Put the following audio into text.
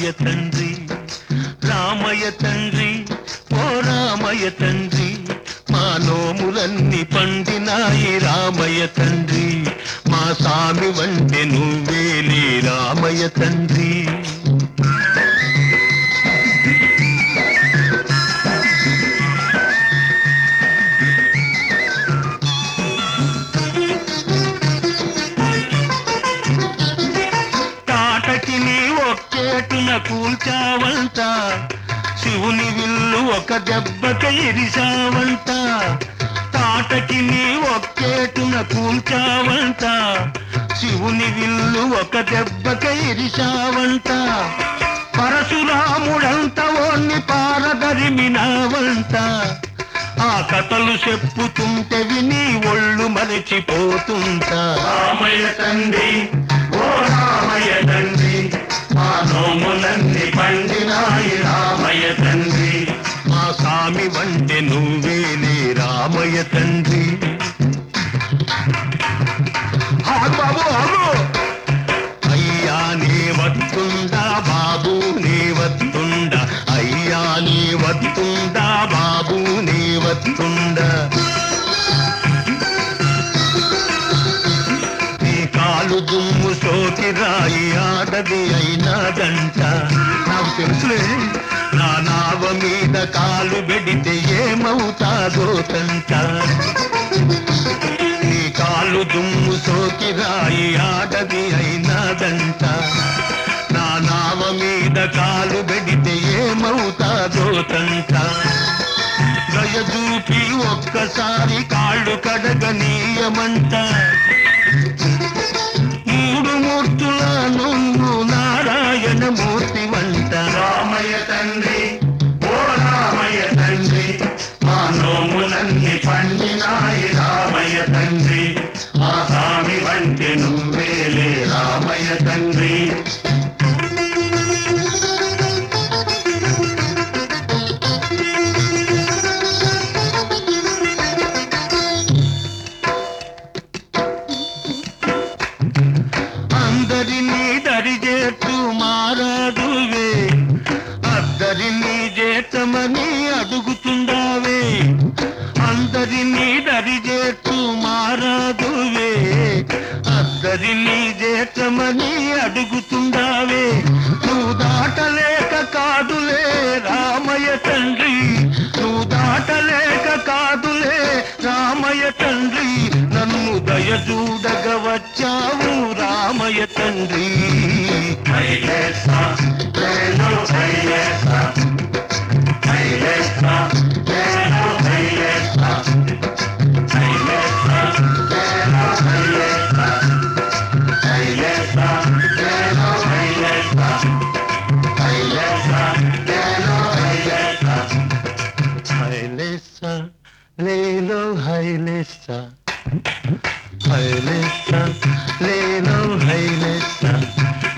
తండ్రి రామయ్య తండ్రి ఓ రామయ్య తండ్రి మా నోములన్నీ పండినాయి రామయ్య తండ్రి మా స్వామి వంటి నువ్వేలే రామయ్య తండ్రి తాటకి నీ ఒక్కేటున కూల్చావంట శివుని విల్లు ఒక దెబ్బక ఇరిసావంట తాటకి నీ ఒక్కేటున కూల్చావంట శివుని విల్లు ఒక దెబ్బక ఇరిసావంట పరశురాముడంత ఓన్ని పారదరిమినావంట ఆ కథలు చెప్పుతుంటే విని ఒళ్ళు మరచిపోతుంటా రామయ్య తండ్రి ఓ రామయ్య తండ్రి మా నోములన్నీ పండినాయి రామయ్య తండ్రి మా స్వామి వంటి నువ్వేలే రామయ్య తండ్రి ఆగు బాబు ఆగు అయ్యా నీ వత్తుండా బాబు నీ వత్తుండా అయ్యా నీ వత్తుండా బాబు నీ వత్తుండా నీ కాలు దుమ్ము సోకి రాయి ఆడది అయినాదంట నాకు తెలుసులే నా నావ మీద కాలు పెడితే ఏమవుతాదో తంట నీ కాలు దుమ్ము సోకి రాయి ఆడది అయినాదంట నా నావ మీద కాలు పెడితే ఏమవుతాదో తంట దయ చూపి ఒక్కసారి కాళ్ళు కడగనీయమంట మూడు మూర్తుల నువ్వు నారాయణ మూర్తి వంట రామయ్య తండ్రి ఓ రామయ్య తండ్రి మా నోములన్నీ పండినాయి రామయ్య తండ్రి మా స్వామి వంటి నువ్వేలే రామయ్య తండ్రి అందరినీ దరిచేట్టు మారాదువే అద్దరినీ చేతమని అడుగుతుండావే అందరినీ దరిచేట్టు మారాదువే అద్దరినీ చేతమని అడుగుతుండావే నువ్వు దాటలేక కాదులే రామయ్య తండ్రి నువ్వు దాటలేక కాదులే రామయ్య తండ్రి నన్ను దయ చూడగ వచ్చావు రామయ్య తండ్రి హైలేసా, నేను హైలేసా. హైలేసా, నేను హైలేసా. హైలేసా, నేను హైలేసా. హైలేసా, నేను హైలేసా. హైలేసా, నేను హైలేసా. హైలేసా లేలో హైలేసా హైలేసా లేలో హైలేసా